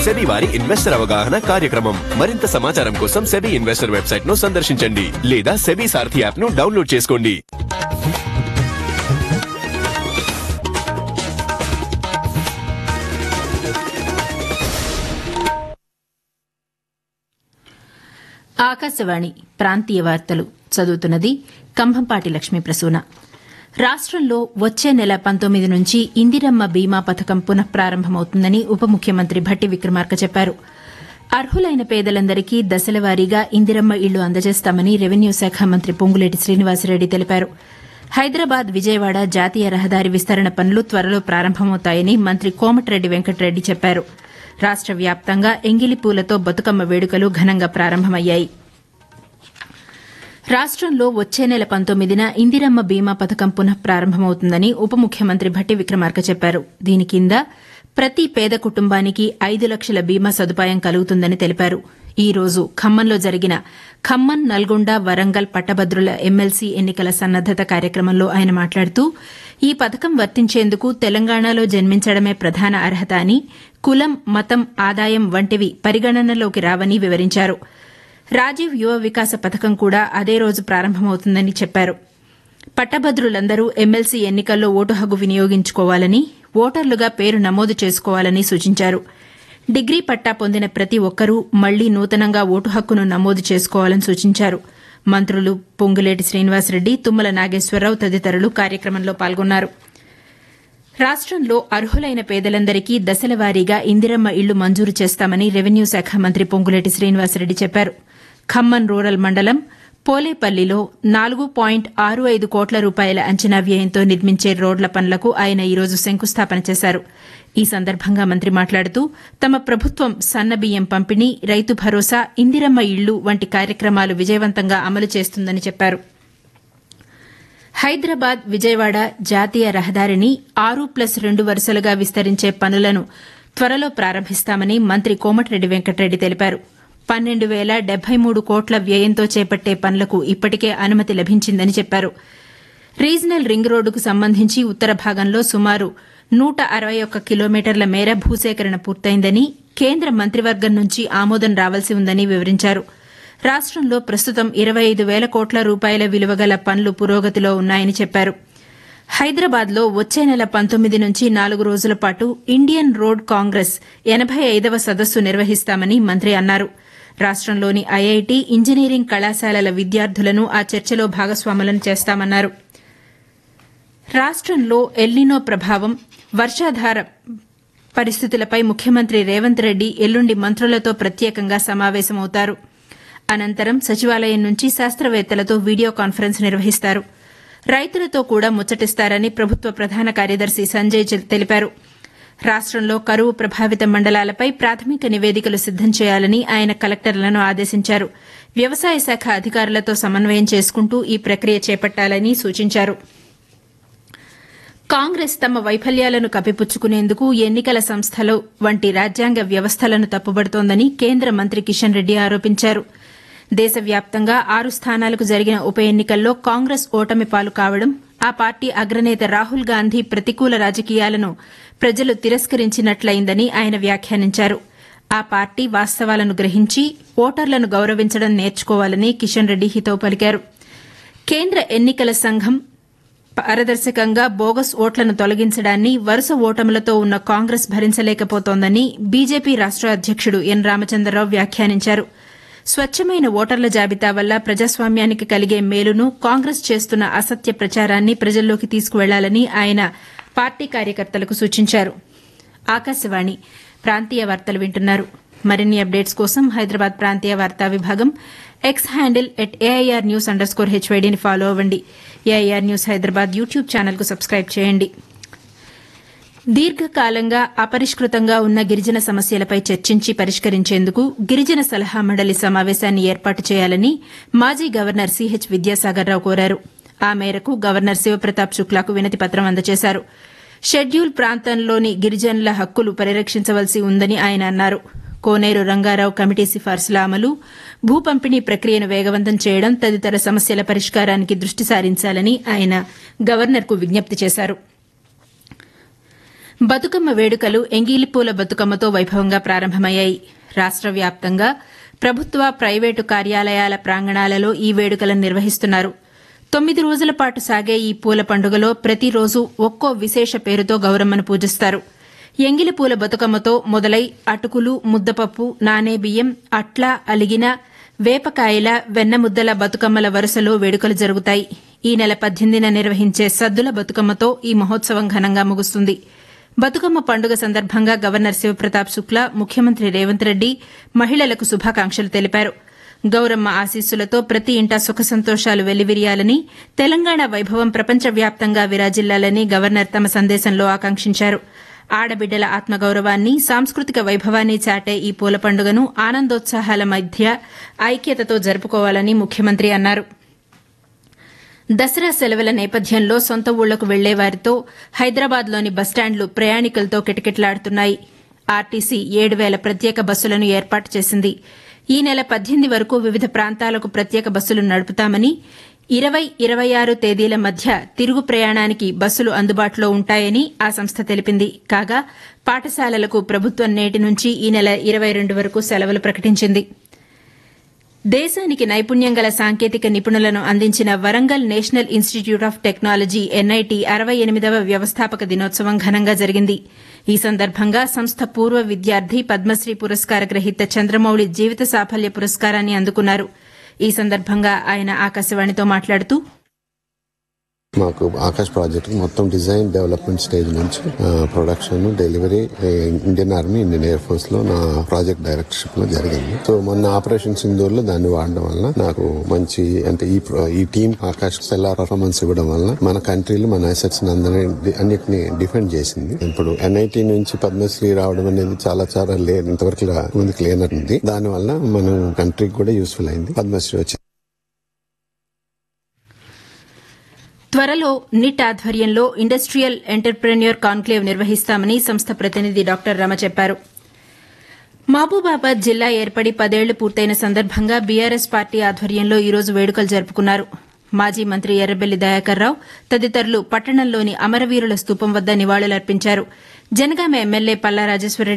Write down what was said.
SEBI వారి investor అవగాహన కార్యక్రమం మరింత సమాచారం కోసం సెబీ ఇన్వెస్టర్ వెబ్సైట్ ను సందర్శించండి లేదా సెబీ సారథి యాప్ ను డౌన్లోడ్ చేసుకోండి ఆకాశవాణి ప్రాంతీయ వార్తలు చదువుతున్నది కంభంపాటి లక్ష్మీ ప్రసూన రాష్టంలో వచ్చే నెల పంతొమ్మిది నుంచి ఇందిరమ్మ బీమా పథకం పునఃప్రారంభమవుతుందని ఉప ముఖ్యమంత్రి భట్టి విక్రమార్క చెప్పారు అర్హులైన పేదలందరికీ దశలవారీగా ఇందిరమ్మ ఇళ్లు అందజేస్తామని రెవెన్యూ శాఖ మంత్రి పొంగులేటి శ్రీనివాసరెడ్డి తెలిపారు హైదరాబాద్ విజయవాడ జాతీయ రహదారి విస్తరణ పనులు త్వరలో ప్రారంభమవుతాయని మంత్రి కోమటిరెడ్డి వెంకటరెడ్డి చెప్పారు రాష్ట వ్యాప్తంగా ఎంగిలిపూలతో బతుకమ్మ వేడుకలు ఘనంగా ప్రారంభమయ్యాయి రాష్టంలో వచ్చే నెల పంతొమ్మిదిన ఇందిరమ్మ బీమా పథకం పునః ప్రారంభమవుతుందని ఉప ముఖ్యమంత్రి భట్టి విక్రమార్క చెప్పారు దీని కింద ప్రతి పేద కుటుంబానికి ఐదు లక్షల బీమా సదుపాయం కలుగుతుందని తెలిపారు ఈ రోజు ఖమ్మంలో జరిగిన ఖమ్మం నల్గొండ వరంగల్ పట్టభద్రుల ఎమ్మెల్సీ ఎన్నికల సన్నద్దత కార్యక్రమంలో ఆయన మాట్లాడుతూ ఈ పథకం వర్తించేందుకు తెలంగాణలో జన్మించడమే ప్రధాన అర్హత అని కులం మతం ఆదాయం వంటివి పరిగణనలోకి రావని వివరించారు రాజీవ్ యువ వికాస పథకం కూడా అదే రోజు ప్రారంభమవుతుందని చెప్పారు పట్టభద్రులందరూ ఎమ్మెల్సీ ఎన్నికల్లో ఓటు హక్కు వినియోగించుకోవాలని ఓటర్లుగా పేరు నమోదు చేసుకోవాలని సూచించారు డిగ్రీ పట్టా పొందిన ప్రతి ఒక్కరూ మళ్లీ నూతనంగా ఓటు హక్కును నమోదు చేసుకోవాలని సూచించారు మంత్రులు పొంగులేటి శ్రీనివాసరెడ్డి తుమ్మల నాగేశ్వరరావు తదితరులు కార్యక్రమంలో పాల్గొన్నారు రాష్టంలో అర్హులైన పేదలందరికీ దశలవారీగా ఇందిరమ్మ ఇళ్లు మంజూరు చేస్తామని రెవెన్యూ శాఖ మంత్రి పొంగులేటి శ్రీనివాసరెడ్డి చెప్పారు ఖమ్మం రూరల్ మండలం పోలేపల్లిలో నాలుగు పాయింట్ ఆరు ఐదు కోట్ల రూపాయల అంచనా వ్యయంతో నిర్మించే రోడ్ల పనులకు ఆయన ఈరోజు శంకుస్థాపన చేశారు ఈ సందర్భంగా మంత్రి మాట్లాడుతూ తమ ప్రభుత్వం సన్నబియ్యం పంపిణీ రైతు భరోసా ఇందిరమ్మ ఇళ్లు వంటి కార్యక్రమాలు విజయవంతంగా అమలు చేస్తుందని చెప్పారు హైదరాబాద్ విజయవాడ జాతీయ రహదారిని ఆరు ప్లస్ రెండు వరుసలుగా విస్తరించే పనులను త్వరలో ప్రారంభిస్తామని మంత్రి కోమటిరెడ్డి వెంకటరెడ్డి తెలిపారు పన్నెండు వేల డెబ్బై మూడు కోట్ల వ్యయంతో చేపట్టే పనులకు ఇప్పటికే అనుమతి లభించిందని చెప్పారు రీజనల్ రింగ్ రోడ్డుకు సంబంధించి ఉత్తర భాగంలో సుమారు నూట అరవై ఒక్క కిలోమీటర్ల మేర భూసేకరణ పూర్తయిందని కేంద్ర మంత్రివర్గం నుంచి ఆమోదం రావాల్సి ఉందని వివరించారు రాష్టంలో ప్రస్తుతం ఇరవై ఐదు వేల కోట్ల రూపాయల విలువగల పనులు పురోగతిలో ఉన్నాయని చెప్పారు హైదరాబాద్లో వచ్చే నెల పంతొమ్మిది నుంచి నాలుగు రోజుల పాటు ఇండియన్ రోడ్ కాంగ్రెస్ ఎనబై ఐదవ సదస్సు నిర్వహిస్తామని మంత్రి అన్నారు రాష్టంలోని ఐఐటి ఇంజనీరింగ్ కళాశాలల విద్యార్థులను ఆ చర్చలో భాగస్వాములను చేస్తామన్నారు రాష్టంలో ఎల్నినో ప్రభావం వర్షాధార పరిస్థితులపై ముఖ్యమంత్రి రేవంత్ రెడ్డి ఎల్లుండి మంత్రులతో ప్రత్యేకంగా సమావేశమవుతారు అనంతరం సచివాలయం నుంచి శాస్త్రవేత్తలతో వీడియో కాన్ఫరెన్స్ నిర్వహిస్తారు రైతులతో కూడా ముచ్చటిస్తారని ప్రభుత్వ ప్రధాన కార్యదర్శి సంజయ్ తెలిపారు రాష్టంలో కరువు ప్రభావిత మండలాలపై ప్రాథమిక నివేదికలు సిద్దం చేయాలని ఆయన కలెక్టర్లను ఆదేశించారు వ్యవసాయ శాఖ అధికారులతో సమన్వయం చేసుకుంటూ ఈ ప్రక్రియ చేపట్టాలని సూచించారు కాంగ్రెస్ తమ వైఫల్యాలను కప్పిపుచ్చుకునేందుకు ఎన్నికల సంస్థలు వంటి రాజ్యాంగ వ్యవస్థలను తప్పుబడుతోందని కేంద్ర మంత్రి కిషన్ రెడ్డి ఆరోపించారు దేశవ్యాప్తంగా ఆరు స్థానాలకు జరిగిన ఉప ఎన్నికల్లో కాంగ్రెస్ ఓటమి పాలు కావడం ఆ పార్టీ అగ్రనేత రాహుల్ గాంధీ ప్రతికూల రాజకీయాలను ప్రజలు తిరస్కరించినట్లయిందని ఆయన వ్యాఖ్యానించారు ఆ పార్టీ వాస్తవాలను గ్రహించి ఓటర్లను గౌరవించడం నేర్చుకోవాలని కిషన్ రెడ్డి హితవు పలికారు కేంద్ర ఎన్నికల సంఘం పారదర్శకంగా బోగస్ ఓట్లను తొలగించడాన్ని వరుస ఓటములతో ఉన్న కాంగ్రెస్ భరించలేకపోతోందని బీజేపీ రాష్ట అధ్యకుడు ఎన్ రామచంద్రరావు వ్యాఖ్యానించారు స్వచ్చమైన ఓటర్ల జాబితా వల్ల ప్రజాస్వామ్యానికి కలిగే మేలును కాంగ్రెస్ చేస్తున్న అసత్య ప్రచారాన్ని ప్రజల్లోకి తీసుకువెళ్లాలని ఆయన పార్టీ కార్యకర్తలకు సూచించారు ఆకాశవాణి ప్రాంతీయ వార్తలు వింటున్నారు మరిన్ని అప్డేట్స్ కోసం హైదరాబాద్ ప్రాంతీయ వార్తా విభాగం X handle at AIR news underscore హెచ్వైడీని ఫాలో అవ్వండి ఏఐఆర్ న్యూస్ హైదరాబాద్ యూట్యూబ్ ఛానల్కు సబ్స్క్రైబ్ చేయండి దీర్ఘకాలంగా అపరిష్కృతంగా ఉన్న గిరిజన సమస్యలపై చర్చించి పరిష్కరించేందుకు గిరిజన సలహా మండలి సమావేశాన్ని ఏర్పాటు చేయాలని మాజీ గవర్నర్ సిహెచ్ విద్యాసాగర్రావు కోరారు ఆ మేరకు గవర్నర్ శివప్రతాప్ శుక్లాకు వినతి పత్రం అందజేశారు షెడ్యూల్ ప్రాంతంలోని గిరిజనుల హక్కులు పరిరక్షించవలసి ఉందని ఆయన అన్నారు కోనేరు రంగారావు కమిటీ సిఫార్సుల అమలు భూ పంపిణీ ప్రక్రియను వేగవంతం చేయడం తదితర సమస్యల పరిష్కారానికి దృష్టి సారించాలని ఆయన గవర్నర్కు విజ్ఞప్తి చేశారు బతుకమ్మ వేడుకలు ఎంగిలిపూల బతుకమ్మతో వైభవంగా ప్రారంభమయ్యాయి రాష్ట వ్యాప్తంగా ప్రభుత్వ ప్రైవేటు కార్యాలయాల ప్రాంగణాలలో ఈ వేడుకలను నిర్వహిస్తున్నారు తొమ్మిది రోజుల పాటు సాగే ఈ పూల పండుగలో ప్రతిరోజు ఒక్కో విశేష పేరుతో గౌరమ్మను పూజిస్తారు ఎంగిలి పూల బతుకమ్మతో మొదలై అటుకులు ముద్దపప్పు నానేబియ్యం అట్ల అలిగిన వేపకాయల వెన్నముద్దల బతుకమ్మల వరుసలో వేడుకలు జరుగుతాయి ఈ నెల పద్దెనిమిదిన నిర్వహించే సద్దుల బతుకమ్మతో ఈ మహోత్సవం ఘనంగా ముగుస్తుంది బతుకమ్మ పండుగ సందర్భంగా గవర్నర్ శివప్రతాప్ శుక్లా ముఖ్యమంత్రి రేవంత్ రెడ్డి మహిళలకు శుభాకాంక్షలు తెలిపారు గౌరమ్మ ఆశీస్సులతో ప్రతి ఇంటా సుఖ సంతోషాలు వెల్లివిరియాలని తెలంగాణ వైభవం ప్రపంచవ్యాప్తంగా విరాజిల్లాలని గవర్నర్ తమ సందేశంలో ఆకాంక్షించారు ఆడబిడ్డల ఆత్మగౌరవాన్ని సాంస్కృతిక వైభవాన్ని చాటే ఈ పూల పండుగను ఆనందోత్సాహాల మధ్య ఐక్యతతో జరుపుకోవాలని ముఖ్యమంత్రి అన్నారు దసరా సెలవుల నేపథ్యంలో సొంత ఊళ్లకు వెళ్లే వారితో హైదరాబాద్లోని బస్టాండ్లు ప్రయాణికులతో కిటకిటలాడుతున్నాయి ఆర్టీసీ ఏడు వేల ప్రత్యేక బస్సులను ఏర్పాటు చేసింది ఈ నెల పద్దెనిమిది వరకు వివిధ ప్రాంతాలకు ప్రత్యేక బస్సులు నడుపుతామని ఇరవై ఇరవై ఆరు తేదీల మధ్య తిరుగు ప్రయాణానికి బస్సులు అందుబాటులో ఉంటాయని ఆ సంస్థ తెలిపింది కాగా పాఠశాలలకు ప్రభుత్వం నేటి నుంచి ఈ నెల ఇరవై రెండు వరకు సెలవులు ప్రకటించింది దేశానికి నైపుణ్యం గల సాంకేతిక నిపుణులను అందించిన Warangal national institute of technology NIT అరవై ఎనిమిదవ వ్యవస్థాపక దినోత్సవం ఘనంగా జరిగింది ఈ సందర్భంగా సంస్థ పూర్వ విద్యార్థి పద్మశ్రీ పురస్కార గ్రహీత చంద్రమౌళి జీవిత సాఫల్య పురస్కారాన్ని అందుకున్నారు ఈ సందర్భంగా ఆయన ఆకాశవాణితో మాట్లాడుతూ మాకు ఆకాశ్ ప్రాజెక్ట్ మొత్తం డిజైన్ డెవలప్మెంట్ స్టేజ్ నుంచి ఆ, ప్రొడక్షన్ డెలివరీ ఏ, Indian army Indian air force లో నా ప్రాజెక్ట్ డైరెక్టర్షిప్ లో జరిగింది సో మొన్న ఆపరేషన్ సింధూర్ లో దాన్ని వాడడం వల్ల నాకు మంచి అంటే ఈ ప్ర- ఈ టీం ఆకాశ్ సెల్లా పర్ఫార్మెన్స్ ఇవ్వడం వల్ల మన కంట్రీలో మన అసెట్స్ అందరినీ అన్నిటిని డిఫెండ్ చేసింది ఇప్పుడు ఎన్ఐటి నుంచి పద్మశ్రీ రావడం అనేది చాలా చాలా లేదు ఇంతవరకు రా- ముందుకు లేనట్టుంది దాని వల్ల మన కంట్రీకి కూడా యూస్ఫుల్ అయింది పద్మశ్రీ వచ్చింది త్వరలో నిట్ ఆధ్వర్యంలో ఇండస్ట్రియల్ ఎంటర్ప్రెన్యూర్ కాన్క్లేవ్ నిర్వహిస్తామని సంస్థ ప్రతినిధి డాక్టర్ రమ చెప్పారు మహబూబాబాద్ జిల్లా ఏర్పడి పదేళ్లు పూర్తయిన సందర్భంగా బీఆర్ఎస్ పార్టీ ఆధ్వర్యంలో ఈరోజు వేడుకలు జరుపుకున్నారు మాజీ మంత్రి ఎర్రబెల్లి దయాకర్ రావు తదితరులు పట్టణంలోని అమరవీరుల స్తూపం వద్ద నివాళులర్పించారు జనగామ ఎమ్మెల్యే పల్లా రాజేశ్వరరెడ్డి